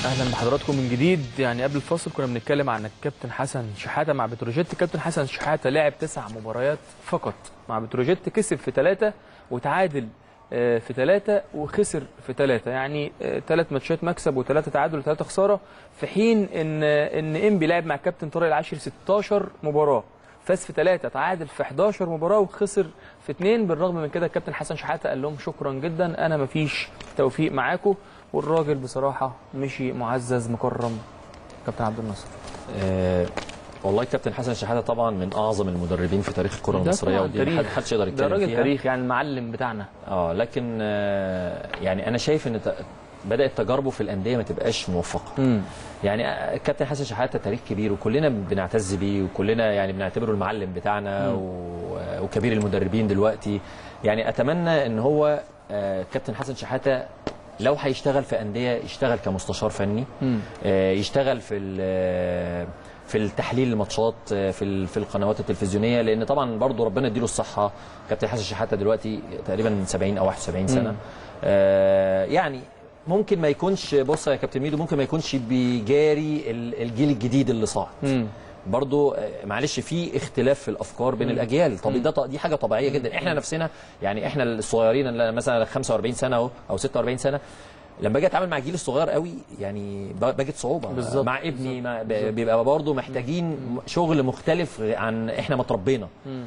اهلا بحضراتكم من جديد يعني قبل الفاصل كنا بنتكلم عن الكابتن حسن شحاته مع بتروجيت الكابتن حسن شحاته لعب تسع مباريات فقط مع بتروجيت كسب في ثلاثه وتعادل آه، في ثلاثه وخسر في ثلاثه يعني ثلاث ماتشات مكسب وثلاثه تعادل وثلاثه خساره في حين ان ان انبي لعب مع الكابتن طارق العاشر 16 مباراه فاز في ثلاثه تعادل في 11 مباراه وخسر في اثنين بالرغم من كده الكابتن حسن شحاته قال لهم شكرا جدا انا مفيش توفيق معاكم والراجل بصراحه مشي معزز مكرم كابتن عبد الناصر آه والله كابتن حسن شحاته طبعا من اعظم المدربين في تاريخ الكره ده المصريه طبعاً ودي تاريخ. محد- محدش يقدر ده يتكلم راجل فيها تاريخ يعني المعلم بتاعنا اه لكن آه يعني انا شايف ان ت- بدات تجاربه في الانديه ما تبقاش موفقه امم يعني آه، كابتن حسن شحاته تاريخ كبير وكلنا بنعتز بيه وكلنا يعني بنعتبره المعلم بتاعنا مم. و- وكبير المدربين دلوقتي يعني اتمنى ان هو آه، كابتن حسن شحاته لو هيشتغل في انديه يشتغل كمستشار فني امم آه، يشتغل في ال- في التحليل الماتشات آه، في ال- في القنوات التلفزيونيه لان طبعا برضو ربنا يديله الصحه كابتن حسن شحاته دلوقتي تقريبا 70 او 71 سنه مم. آه، يعني ممكن ما يكونش بص يا كابتن ميدو ممكن ما يكونش بيجاري ال- الجيل الجديد اللي صاعد امم برضو آه، معلش في اختلاف في الافكار بين الاجيال طب ده ط- دي حاجه طبيعيه جدا احنا نفسنا يعني احنا الصغيرين اللي مثلا 45 سنه اهو او 46 سنه لما باجي اتعامل مع الجيل الصغير قوي يعني ب- بجد صعوبه بالظبط، مع ابني بالظبط، مع ب- بالظبط. بيبقى برضه محتاجين شغل مختلف عن احنا ما اتربينا مم.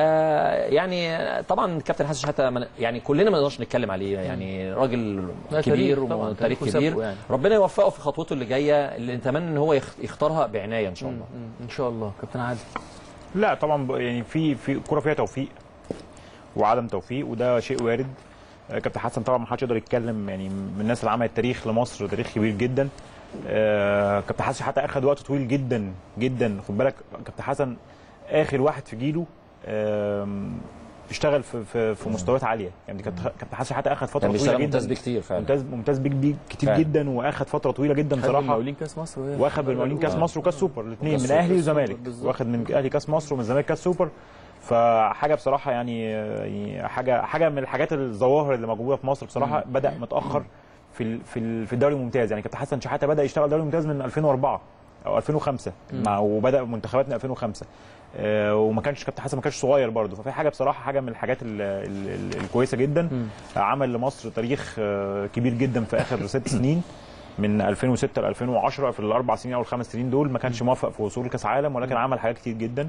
فيعني طبعا كابتن حسن شحاته من- يعني كلنا ما نقدرش نتكلم عليه يعني راجل لا، كبير تاريخ طبعاً، وتاريخ تاريخه كبير سابقه يعني. ربنا يوفقه في خطوته اللي جايه اللي نتمنى ان هو يخ- يختارها بعنايه ان شاء الله مم. ان شاء الله كابتن عادل لا طبعا ب- يعني في في الكوره فيها توفيق وعدم توفيق وده شيء وارد آه، كابتن حسن طبعا ما حدش يقدر يتكلم يعني من الناس اللي عملت تاريخ لمصر تاريخ كبير جدا آه، كابتن حسن حتى اخذ وقت طويل جدا جدا خد بالك كابتن حسن اخر واحد في جيله آم، اشتغل في في, في مستويات عاليه يعني كابتن كابتن حسن حتى اخذ فتره كان طويله بيشتغل جدا ممتاز بكتير فعلا ممتاز ممتاز بيك بيك كتير فعلا. جدا واخد فتره طويله جدا خد بصراحه المقاولين كاس مصر وهي واخد بالمقاولين كاس آه. مصر وكاس سوبر الاثنين وكاس من سوبر. اهلي وزمالك بالظبط. واخد من اهلي كاس مصر ومن الزمالك كاس سوبر فحاجه بصراحه يعني يعني حاجه حاجه من الحاجات الظواهر اللي موجوده في مصر بصراحه بدا متاخر في ال- في ال- في الدوري الممتاز يعني كابتن حسن شحاته بدا يشتغل دوري ممتاز من 2004 او 2005 مع وبدا منتخبات من 2005 آه، وما كانش كابتن حسن ما كانش صغير برضه ففي حاجه بصراحه حاجه من الحاجات ال- ال- ال- الكويسه جدا عمل لمصر تاريخ آه، كبير جدا في اخر ست سنين من 2006 ل 2010 في الاربع سنين او الخمس سنين دول ما كانش موفق في وصول كاس عالم ولكن عمل حاجات كتير جدا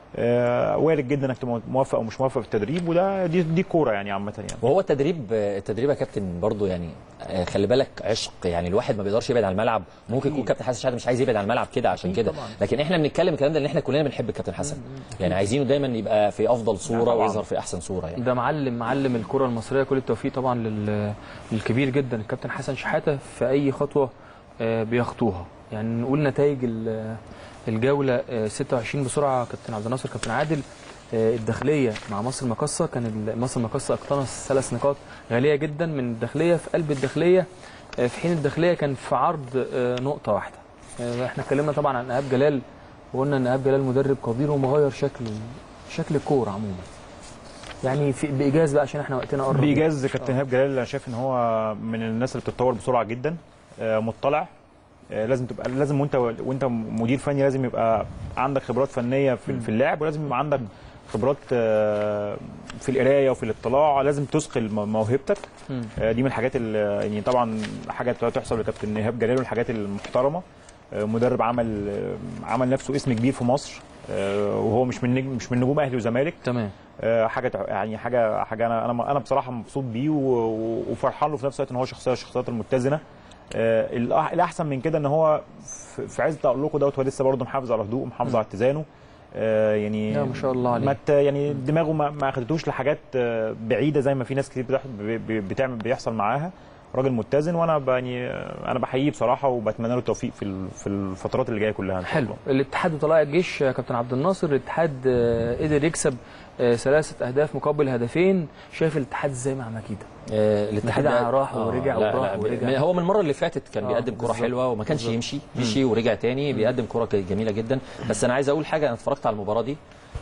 آه، وارد جدا انك تبقى موفق او مش موفق في التدريب وده دي دي كوره يعني عامه يعني وهو التدريب التدريب يا كابتن برضه يعني آه، خلي بالك عشق يعني الواحد ما بيقدرش يبعد عن الملعب ممكن يكون كابتن حسن شحاته مش عايز يبعد عن الملعب كده عشان أكيد كده طبعاً. لكن احنا بنتكلم الكلام ده لان احنا كلنا بنحب الكابتن حسن يعني عايزينه دايما يبقى في افضل صوره طبعاً. ويظهر في احسن صوره يعني ده معلم معلم الكره المصريه كل التوفيق طبعا لل- للكبير جدا الكابتن حسن شحاته في اي خطوه آه، بيخطوها يعني نقول نتائج ال- الجوله آه، 26 بسرعه كابتن عبد الناصر كابتن عادل آه، الداخليه مع مصر المقصه كان ال- مصر المقصه اقتنص ثلاث نقاط غاليه جدا من الداخليه في قلب الداخليه آه، في حين الداخليه كان في عرض آه، نقطه واحده آه، احنا اتكلمنا طبعا عن ايهاب جلال وقلنا ان ايهاب جلال مدرب قدير ومغير شكل شكل الكوره عموما يعني في بايجاز بقى عشان احنا وقتنا قرب بايجاز كابتن ايهاب جلال انا شايف ان هو من الناس اللي بتتطور بسرعه جدا آه، مطلع آه، لازم تبقى لازم وانت وانت مدير فني لازم يبقى عندك خبرات فنيه في في اللعب ولازم يبقى عندك خبرات آه، في القرايه وفي الاطلاع لازم تثقل م- موهبتك مم. آه، دي من الحاجات اللي يعني طبعا حاجه تحسب لكابتن ايهاب جلال والحاجات المحترمه آه، مدرب عمل آه، عمل نفسه اسم كبير في مصر آه، وهو مش من نجم مش من نجوم اهلي وزمالك تمام آه، حاجه تع- يعني حاجه حاجه انا انا انا بصراحه مبسوط بيه و- و- وفرحان له في نفس الوقت ان هو شخصيه الشخصيات المتزنه آه، الأح- الاحسن من كده ان هو في- في عز تالقه دوت هو لسه برضه محافظ على هدوءه محافظ على اتزانه آه، يعني لا، ما شاء الله عليه. ما ت- يعني دماغه ما ما اخدتوش لحاجات آه، بعيده زي ما في ناس كتير بتح- ب- ب- بتعمل بيحصل معاها راجل متزن وانا ب- يعني آه، انا بحييه بصراحه وبتمنى له التوفيق في ال- في الفترات اللي جايه كلها إن شاء حلو الله. الاتحاد وطلائع الجيش يا كابتن عبد الناصر الاتحاد آه، قدر يكسب آه، ثلاثه اهداف مقابل هدفين شايف الاتحاد ازاي مع مكيده آه، الاتحاد كده ده- راح آه، ورجع لا، وراح لا، ورجع. هو من المره اللي فاتت كان آه، بيقدم كره بالظبط. حلوه وما كانش بالظبط. يمشي مشي ورجع تاني بيقدم كره جميله جدا بس انا عايز اقول حاجه انا اتفرجت على المباراه دي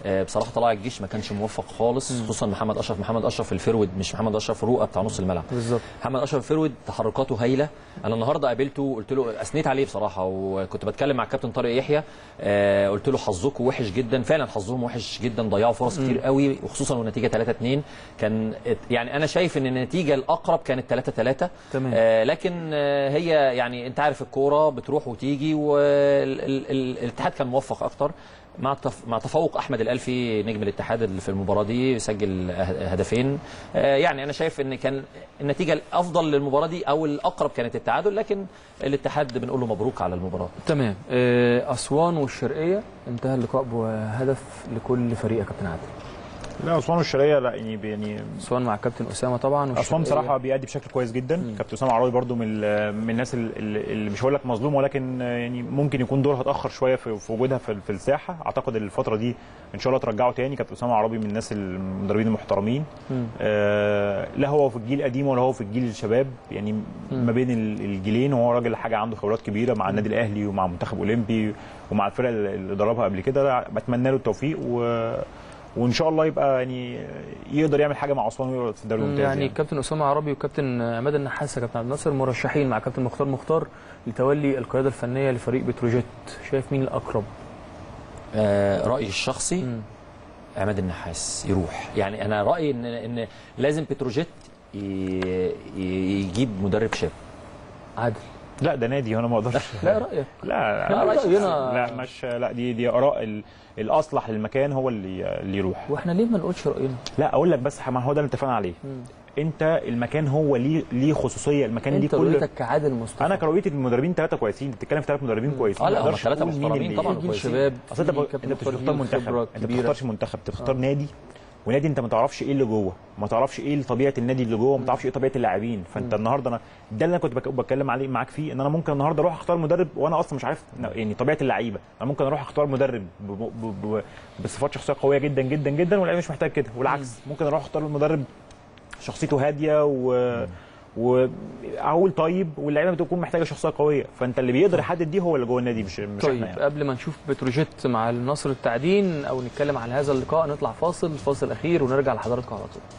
آه، بصراحه طلائع الجيش ما كانش موفق خالص خصوصا محمد اشرف محمد اشرف الفرود مش محمد اشرف رؤى بتاع نص الملعب بالظبط محمد اشرف فرود تحركاته هايله انا النهارده قابلته قلت له اثنيت عليه بصراحه وكنت بتكلم مع الكابتن طارق يحيى آه قلت له حظكم وحش جدا فعلا حظهم وحش جدا ضيعوا فرص كتير قوي وخصوصا والنتيجه 3 2 كان يعني انا شايف ان النتيجه الاقرب كانت 3 3 تمام. آه لكن آه هي يعني انت عارف الكوره بتروح وتيجي والاتحاد كان موفق اكتر مع التف... مع تفوق احمد الالفي نجم الاتحاد اللي في المباراه دي سجل ه- هدفين آه، يعني انا شايف ان كان النتيجه الافضل للمباراه دي او الاقرب كانت التعادل لكن الاتحاد بنقول له مبروك على المباراه تمام آه، اسوان والشرقيه انتهى اللقاء بهدف لكل فريق يا كابتن عادل لا اسوان والشرقيه لا يعني يعني اسوان مع الكابتن اسامه طبعا اسوان والشرقية- بصراحه بيأدي بشكل كويس جدا كابتن اسامه عراوي برده من ال- من الناس ال- ال- اللي مش هقول لك مظلوم ولكن يعني ممكن يكون دورها اتاخر شويه في في وجودها في في الساحه اعتقد الفتره دي ان شاء الله ترجعه تاني كابتن اسامه عرابي من الناس المدربين المحترمين مم. آه لا هو في الجيل القديم ولا هو في الجيل الشباب يعني ما بين ال- الجيلين وهو راجل حاجه عنده خبرات كبيره مع النادي الاهلي ومع منتخب اولمبي ومع الفرق اللي دربها قبل كده لا، بتمنى له التوفيق و وان شاء الله يبقى يعني يقدر يعمل حاجه مع اسوان ويقعد في الدوري الممتاز يعني يعني. كابتن اسامه عربي وكابتن عماد النحاس يا كابتن عبد الناصر مرشحين مع كابتن مختار مختار لتولي القياده الفنيه لفريق بتروجيت شايف مين الاقرب آه، رايي الشخصي مم. عماد النحاس يروح يعني انا رايي ان ان لازم بتروجيت ي- ي- يجيب مدرب شاب عادل لا ده نادي وانا ما اقدرش لا رايك لا لا، لا, رأينا- لا مش لا دي دي اراء ال- الاصلح للمكان هو اللي اللي يروح واحنا ليه ما نقولش راينا لا اقول لك بس ما هو ده اللي اتفقنا عليه انت المكان هو ليه ليه خصوصيه المكان ليه انت كل رؤيتك كعادل مصطفى انا كرؤيتي المدربين ثلاثه كويسين بتتكلم في ثلاث مدربين كويسين اه لا ما هم اقدرش ثلاثه أقول مين محترمين اللي- طبعا في جيل كويسين. شباب اصل انت في ب- كابتن انت مش مختار بتختار جيل منتخب خبرة انت كبيرة. بتختارش منتخب بتختار نادي ونادي انت ما تعرفش ايه اللي جوه ما تعرفش ايه طبيعه النادي اللي جوه ما تعرفش ايه طبيعه اللاعبين فانت النهارده انا ده اللي انا كنت بك- بتكلم عليه معاك فيه ان انا ممكن النهارده اروح اختار مدرب وانا اصلا مش عارف يعني طبيعه اللعيبه انا ممكن اروح اختار مدرب ب- ب- ب- بصفات شخصيه قويه جدا جدا جدا واللعيبه مش محتاج كده والعكس ممكن اروح اختار مدرب شخصيته هاديه و وعقول طيب واللعيبه بتكون محتاجه شخصيه قويه فانت اللي بيقدر يحدد دي هو اللي جوه النادي مش مش طيب احنا يعني. قبل ما نشوف بتروجيت مع النصر التعدين او نتكلم عن هذا اللقاء نطلع فاصل فاصل اخير ونرجع لحضراتكم على طول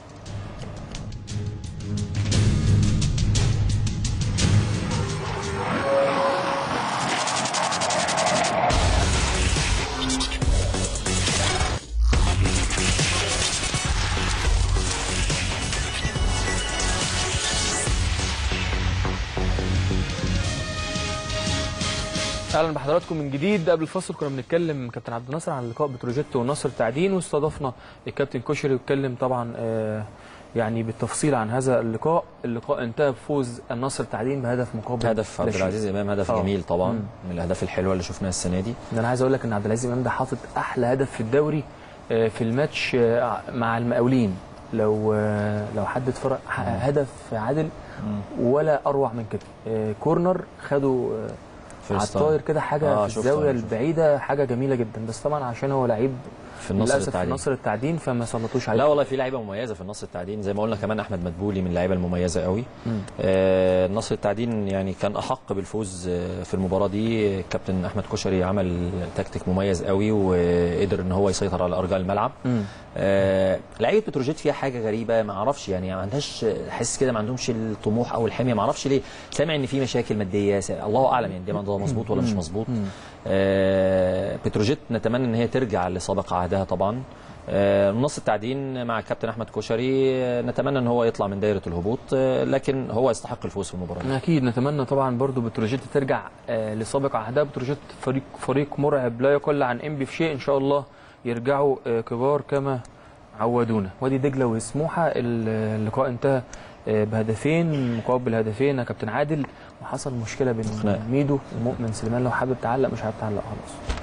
اهلا بحضراتكم من جديد قبل الفاصل كنا بنتكلم كابتن عبد الناصر عن لقاء بتروجيت والنصر التعدين واستضفنا الكابتن كشري واتكلم طبعا آه، يعني بالتفصيل عن هذا اللقاء اللقاء انتهى بفوز النصر التعدين بهدف مقابل هدف لا عبد شيء. العزيز امام هدف آه. جميل طبعا مم. من الاهداف الحلوه اللي شفناها السنه دي ده انا عايز اقول لك ان عبد العزيز امام ده حاطط احلى هدف في الدوري آه، في الماتش آه، مع المقاولين لو آه، لو حد اتفرج ح- هدف عادل ولا اروع من كده آه، كورنر خدوا آه، على فيرست الطاير كده حاجه آه، في شفته الزاويه أنا، شفته. البعيده حاجه جميله جدا بس طبعا عشان هو لعيب في النصر للاسف في التعدين نصر التعدين فما سلطوش عليه لا والله في لعيبه مميزه في النصر التعدين زي ما قلنا كمان احمد مدبولي من اللعيبه المميزه قوي مم. آه النصر التعدين يعني كان احق بالفوز آه، في المباراه دي الكابتن احمد كشري عمل تكتيك مميز قوي وقدر ان هو يسيطر على ارجاء الملعب مم. آه لعيبه بتروجيت فيها حاجه غريبه ما اعرفش يعني ما عندهاش حس كده ما عندهمش الطموح او الحميه ما اعرفش ليه سامع ان في مشاكل ماديه س- الله اعلم يعني ده ده مظبوط ولا مش مظبوط آه بتروجيت نتمنى ان هي ترجع لسابق عهدها طبعا آه، نص التعدين مع الكابتن احمد كشري آه، نتمنى ان هو يطلع من دايره الهبوط آه، لكن هو يستحق الفوز في المباراه دي. اكيد نتمنى طبعا برضو بتروجيت ترجع آه، لسابق عهدها بتروجيت فريق فريق مرعب لا يقل عن انبي في شيء ان شاء الله يرجعوا آه، كبار كما عودونا وادي دجله وسموحه ال- اللقاء انتهى آه، بهدفين مقابل هدفين يا كابتن عادل وحصل مشكله بين خناقة. ميدو ومؤمن سليمان لو حابب تعلق مش حابب تعلق خلاص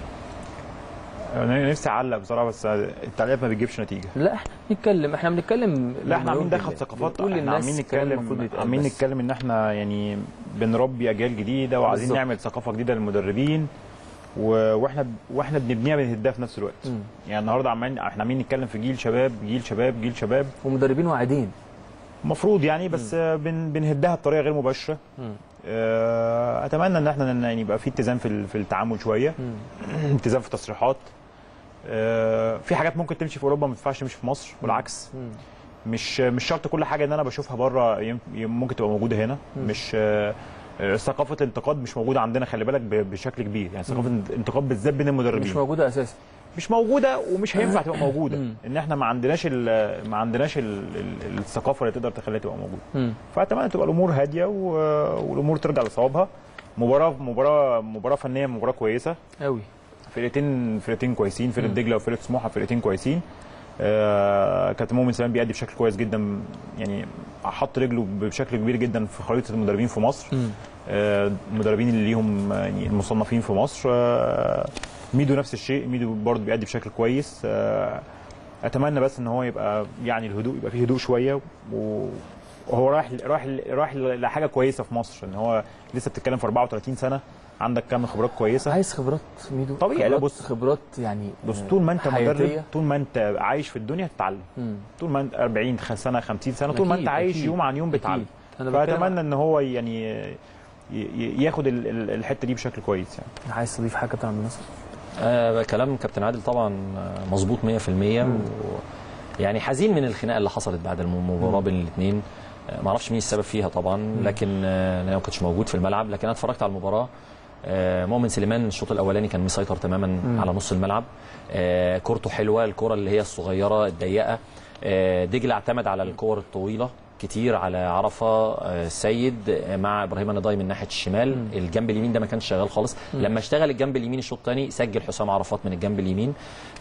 انا نفسي اعلق بصراحه بس التعليقات ما بتجيبش نتيجه لا احنا نتكلم احنا بنتكلم لا احنا عاملين بما دخل يرضي الله. ثقافات بنقول احنا للناس عاملين الكلام نتكلم المفروض يتقال عاملين بس. نتكلم ان احنا يعني بنربي اجيال جديده وعايزين بالظبط. نعمل ثقافه جديده للمدربين و- واحنا واحنا بنبنيها بنهدها في نفس الوقت مم. يعني النهارده عمالين احنا عمالين نتكلم في جيل شباب جيل شباب جيل شباب ومدربين واعدين المفروض يعني بس بن بنهدها بطريقه غير مباشره مم. آه، اتمنى ان احنا ن- يعني يبقى في اتزان في ال- في التعامل شويه مم. التزام في التصريحات آه، في حاجات ممكن تمشي في اوروبا ما تنفعش تمشي في مصر والعكس مش مش شرط كل حاجه ان انا بشوفها بره يم- يم- ممكن تبقى موجوده هنا مش آه، آه، ثقافه الانتقاد مش موجوده عندنا خلي بالك ب- بشكل كبير يعني ثقافه الانتقاد بالذات بين المدربين مش موجوده اساسا مش موجوده ومش هينفع تبقى موجوده ان احنا ما عندناش ال- ما عندناش ال- ال- الثقافه اللي تقدر تخليها تبقى موجوده مم. فاتمنى تبقى الامور هاديه و- والامور ترجع لصوابها مباراه مباراه مباراه فنيه مباراه كويسه قوي فرقتين فرقتين كويسين فرقه دجله وفرقه سموحه فرقتين كويسين آه كابتن مؤمن سلام بيأدي بشكل كويس جدا يعني حط رجله بشكل كبير جدا في خريطه المدربين في مصر آه المدربين اللي ليهم آه، يعني المصنفين في مصر آه ميدو نفس الشيء ميدو برضه بيأدي بشكل كويس آه اتمنى بس ان هو يبقى يعني الهدوء يبقى فيه هدوء شويه و وهو رايح رايح رايح لحاجه كويسه في مصر ان هو لسه بتتكلم في 34 سنه عندك كم خبرات كويسه عايز خبرات ميدو طبيعي، لا خبرات بص. خبرات يعني بص طول ما انت مدرب حياتية. طول ما انت عايش في الدنيا هتتعلم مم. طول ما انت 40 سنه 50 سنه طول ما أكيد، انت عايش أكيد، يوم عن يوم أكيد. بتتعلم انا بتكلم فاتمنى ان هو يعني ي- ي- ياخد ال- ال- الحته دي بشكل كويس يعني عايز تضيف حاجه كابتن عبد الناصر آه كلام كابتن عادل طبعا آه، مظبوط 100% و يعني حزين من الخناقه اللي حصلت بعد المباراه بين الاثنين ما اعرفش مين السبب فيها طبعا لكن آه، انا ما كنتش موجود في الملعب لكن انا اتفرجت على المباراه آه، مؤمن سليمان الشوط الاولاني كان مسيطر تماما على نص الملعب آه، كورته حلوه الكره اللي هي الصغيره الضيقه آه، دجله اعتمد على الكور الطويله كتير على عرفه آه، سيد آه، مع ابراهيم النضاي من ناحيه الشمال الجنب اليمين ده ما كانش شغال خالص لما اشتغل الجنب اليمين الشوط الثاني سجل حسام عرفات من الجنب اليمين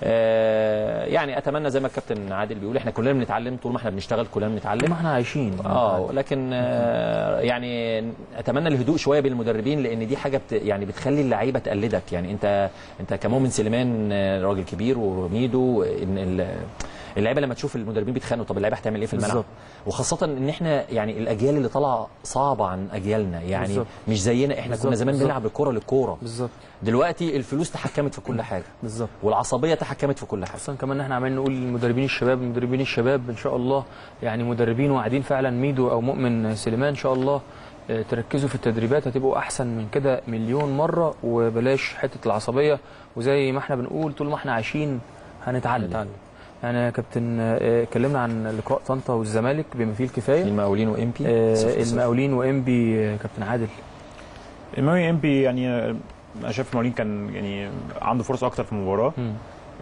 آه، يعني اتمنى زي ما الكابتن عادل بيقول احنا كلنا بنتعلم طول ما احنا بنشتغل كلنا بنتعلم ما احنا عايشين اه لكن آه يعني اتمنى الهدوء شويه بين المدربين لان دي حاجه بت يعني بتخلي اللعيبه تقلدك يعني انت انت كمؤمن سليمان آه، راجل كبير وميدو ان ال- اللعيبه لما تشوف المدربين بيتخانقوا طب اللعيبه هتعمل ايه في الملعب بالظبط. وخاصه ان احنا يعني الاجيال اللي طالعه صعبه عن اجيالنا يعني بالظبط. مش زينا احنا كنا بالظبط، زمان بالظبط. بنلعب الكوره للكوره بالظبط دلوقتي الفلوس تحكمت في كل حاجه بالظبط والعصبيه تحكمت في كل حاجه خصوصا كمان ان احنا عمالين نقول للمدربين الشباب مدربين الشباب ان شاء الله يعني مدربين واعدين فعلا ميدو او مؤمن سليمان ان شاء الله آه، تركزوا في التدريبات هتبقوا احسن من كده مليون مره وبلاش حته العصبيه وزي ما احنا بنقول طول ما احنا عايشين هنتعلم هنتعلم. يعني يا كابتن آه، اتكلمنا عن لقاء طنطا والزمالك بما فيه الكفايه المقاولين وام بي آه، صفر صفر. المقاولين وانبي آه، كابتن عادل المهم ام بي يعني آه، انا شايف مولين كان يعني عنده فرصه اكتر في المباراه مم.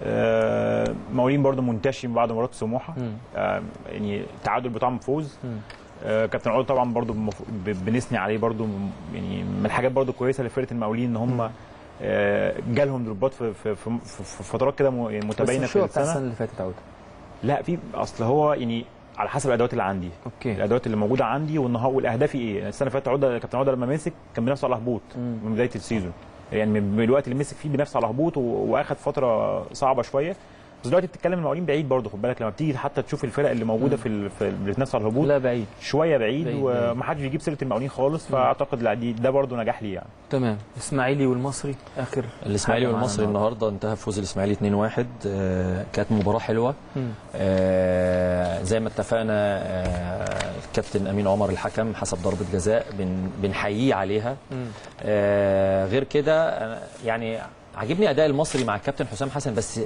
آه، مولين برضه منتشي بعد مباراه سموحه مم. آه، يعني تعادل بطعم فوز مم. آه، كابتن عود طبعا برضه بمف- ب- بنثني عليه برضه م- يعني من الحاجات برضه كويسه لفرقه المقاولين ان هم آه، جالهم ضربات في في في في- في فترات كده م- يعني بس متباينه مش في هو بتاع السنه السنه اللي فاتت عوده لا في اصل هو يعني على حسب الادوات اللي عندي اوكي الادوات اللي موجوده عندي والنهار والاهدافي ايه السنه اللي فاتت عوده كابتن عوده لما مسك كان بينافس على الهبوط مم. من بدايه السيزون يعني من من الوقت اللي مسك فيه بينافس على الهبوط و- واخد فتره صعبه شويه بس دلوقتي بتتكلم المقاولين بعيد برضه خد بالك لما بتيجي حتى تشوف الفرق اللي موجوده في ال- في اللي بتنافس على الهبوط لا بعيد شويه بعيد, بعيد، ومحدش بيجيب سيره المقاولين خالص فاعتقد لا دي ده برضه نجاح ليه يعني تمام اسماعيلي والمصري اخر الاسماعيلي حاجة معانا والمصري النهارده انتهى بفوز الاسماعيلي 2-1 آه، كانت مباراه حلوه مم. آه، زي ما اتفقنا آه، الكابتن امين عمر الحكم حسب ضربه جزاء بن- بنحييه عليها مم. آه، غير كده أنا يعني عاجبني اداء المصري مع الكابتن حسام حسن بس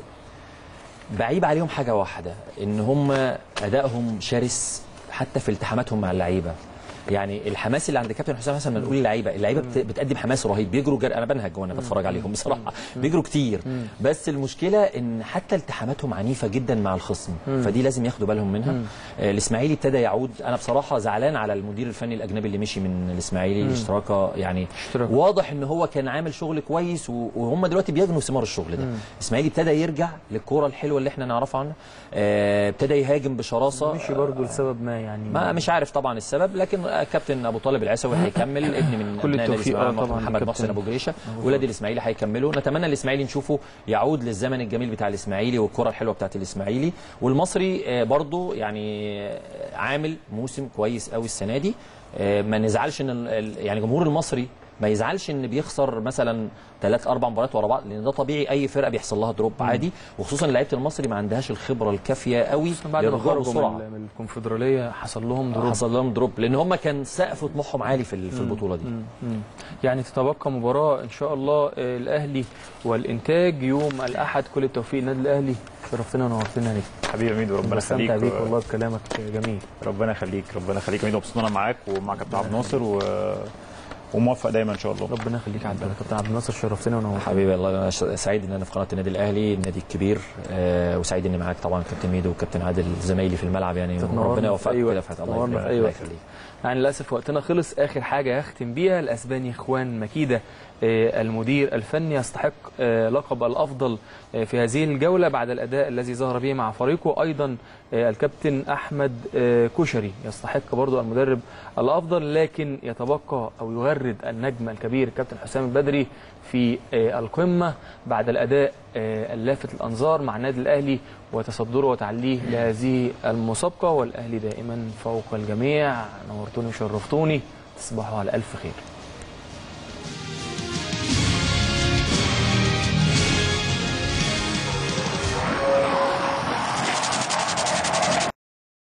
بعيب عليهم حاجه واحده ان هم ادائهم شرس حتى في التحاماتهم مع اللعيبه يعني الحماس اللي عند كابتن حسام حسن ما نقول اللعيبه اللعيبه بت- بتقدم حماس رهيب بيجروا جر... انا بنهج وانا بتفرج عليهم بصراحه بيجروا كتير بس المشكله ان حتى التحاماتهم عنيفه جدا مع الخصم فدي لازم ياخدوا بالهم منها آه، الاسماعيلي ابتدى يعود انا بصراحه زعلان على المدير الفني الاجنبي اللي مشي من الاسماعيلي الاشتراكه يعني اشتراك. واضح ان هو كان عامل شغل كويس و- وهم دلوقتي بيجنوا ثمار الشغل ده الاسماعيلي ابتدى يرجع للكوره الحلوه اللي احنا نعرفها عنه آه، ابتدى يهاجم بشراسه مشي برضه لسبب ما يعني ما مش عارف طبعا السبب لكن آه، كابتن ابو طالب العسوي هيكمل ابن من كل أبناء التوفيق، الإسماعيلي، آه، طبعاً محمد كابتن محسن ابو جريشه أبو ولاد الاسماعيلي هيكملوا نتمنى الاسماعيلي نشوفه يعود للزمن الجميل بتاع الاسماعيلي والكره الحلوه بتاعت الاسماعيلي والمصري آه، برضو يعني آه، عامل موسم كويس قوي السنه دي آه، ما نزعلش ان ال- ال- يعني جمهور المصري ما يزعلش ان بيخسر مثلا ثلاث اربع مباريات ورا بعض لان ده طبيعي اي فرقه بيحصل لها دروب عادي وخصوصا لعيبه المصري ما عندهاش الخبره الكافيه قوي بعد ما للرجوع خرجوا بسرعه من من الكونفدراليه حصل لهم دروب حصل لهم دروب لان هم كان سقف طموحهم عالي في ال- في البطوله دي مم. يعني تتبقى مباراة إن شاء الله آه، الأهلي والإنتاج يوم الأحد كل التوفيق النادي الأهلي شرفتنا ونورتنا ليك حبيبي يا ميدو ربنا بستمتع يخليك بيك والله بكلامك جميل ربنا يخليك ربنا يخليك يا ميدو مبسوط إن انا معاك ومع كابتن عبد الناصر و... وموفق دايما ان شاء الله ربنا يخليك عبد الله كابتن عبد الناصر شرفتنا ونورتنا حبيبي الله انا ش- سعيد ان انا في قناه النادي الاهلي النادي الكبير آه وسعيد اني معاك طبعا كابتن ميدو وكابتن عادل زمايلي في الملعب يعني تتنورنا وربنا في يوفقك أي كده وقت. في حياتك تنورنا الله في أي يخليك وقت. يعني للاسف وقتنا خلص اخر حاجه هختم بيها الاسباني اخوان مكيده آه، المدير الفني يستحق آه، لقب الافضل آه، في هذه الجوله بعد الاداء الذي ظهر به مع فريقه ايضا آه، الكابتن احمد آه، كشري يستحق برضو المدرب الافضل لكن يتبقى او يغرد النجم الكبير الكابتن حسام البدري في آه، القمه بعد الاداء آه، اللافت الانظار مع النادي الاهلي وتصدره وتعليه لهذه المسابقه والاهلي دائما فوق الجميع نورتوني وشرفتوني تصبحوا على الف خير